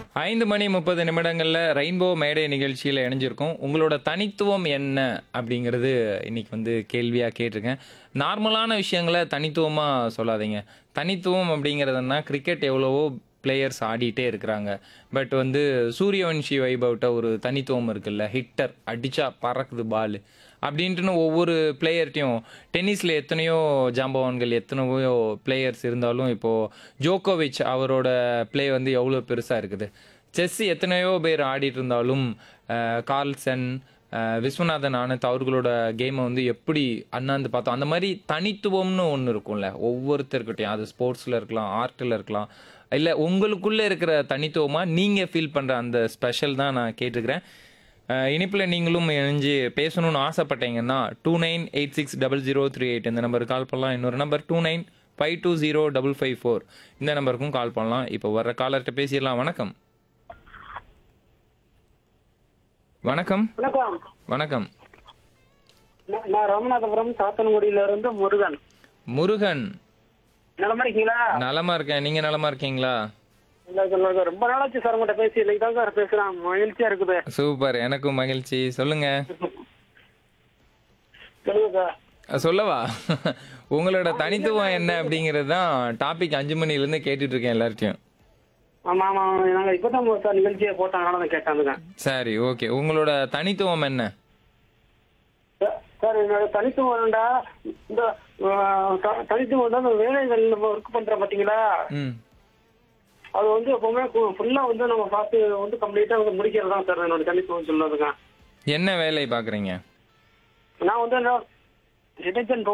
ஐந்து மணி முப்பது நிமிடங்கள்ல ரெயின்போ மேடை நிகழ்ச்சியில் இணைஞ்சிருக்கோம் உங்களோட தனித்துவம் என்ன அப்படிங்கிறது இன்னைக்கு வந்து கேள்வியா கேட்டிருக்கேன் நார்மலான விஷயங்களை தனித்துவமா சொல்லாதீங்க தனித்துவம் அப்படிங்கிறதுனா கிரிக்கெட் எவ்வளவோ பிளேயர்ஸ் ஆடிட்டே இருக்கிறாங்க பட் வந்து சூரியவன்ஷி வைபவ்ட்ட ஒரு தனித்துவம் இருக்குல்ல ஹிட்டர் அடிச்சா பறக்குது பால் அப்படின்ட்டுன்னு ஒவ்வொரு பிளேயர்ட்டையும் டென்னிஸில் எத்தனையோ ஜாம்பவான்கள் எத்தனையோ பிளேயர்ஸ் இருந்தாலும் இப்போது ஜோகோவிச் அவரோட ப்ளே வந்து எவ்வளோ பெருசாக இருக்குது செஸ் எத்தனையோ பேர் ஆடிட்டு இருந்தாலும் அஹ், கார்ல்சன் அஹ், விஸ்வநாதன் ஆனந்த் அவர்களோட கேமை வந்து எப்படி அண்ணாந்து பார்த்தோம் அந்த மாதிரி தனித்துவம்னு ஒன்று இருக்கும்ல ஒவ்வொருத்தர்கிட்டையும் அது ஸ்போர்ட்ஸில் இருக்கலாம் ஆர்ட்டில் இருக்கலாம் இல்லை உங்களுக்குள்ளே இருக்கிற தனித்துவமாக நீங்கள் ஃபீல் பண்ணுற அந்த ஸ்பெஷல் தான் நான் கேட்டுக்கிறேன் இனிப்பில் நீங்களும் இணைஞ்சு பேசணும்னு ஆசைப்பட்டீங்கன்னா two nine eight six double zero three eight இந்த நம்பருக்கு கால் பண்ணலாம் இன்னொரு number two nine five two zero double five four இந்த நம்பருக்கும் கால் பண்ணலாம் இப்போ வர்ற காலர்கிட்ட பேசிடலாம் வணக்கம் வணக்கம் வணக்கம் வணக்கம் நான் நான் ராமநாதபுரம் சாத்தன்குடியில இருந்து முருகன் முருகன் நலமா இருக்கீங்களா நலமா இருக்கேன் நீங்க நலமா இருக்கீங்களா நல்லா இருக்கு, நல்லா இருக்கு. ரொம்ப நாளாச்சு சார் உங்கள்கிட்ட பேசி இன்னைக்கு தான் சார் பேசுறேன் மகிழ்ச்சியா இருக்குது சூப்பர் எனக்கும் மகிழ்ச்சி சொல்லுங்க சொல்லுங்க சார் அஹ் சொல்லவா உங்களோட தனித்துவம் என்ன அப்படிங்கிறது தான் டாபிக் அஞ்சு மணிலேருந்து கேட்டுட்டு இருக்கேன் எல்லார்ட்டையும் ஆமா ஆமா நாங்க இப்பதான் சார் நிகழ்ச்சியை போட்டாங்க நான் கேட்டாங்க சரி ஓகே உங்களோட தனித்துவம் என்ன சார் என்னோட தனித்துவம் என்னடா இந்த ஆஹ், த- தனித்துவம் வந்து அந்த வேலைகள் நம்ம ஒர்க் பண்றோம் பாத்தீங்களா ம் அது வந்து எப்பவுமே ஃபுல்லா வந்து நம்ம பார்த்து வந்து கம்ப்ளீட்டா வந்து முடிக்கிறது தான் சார் என்னோட தனித்துவம் சொல்லுறதுங்க என்ன வேலை பார்க்குறீங்க நான் வந்து என்ன டிடெக்ஷன்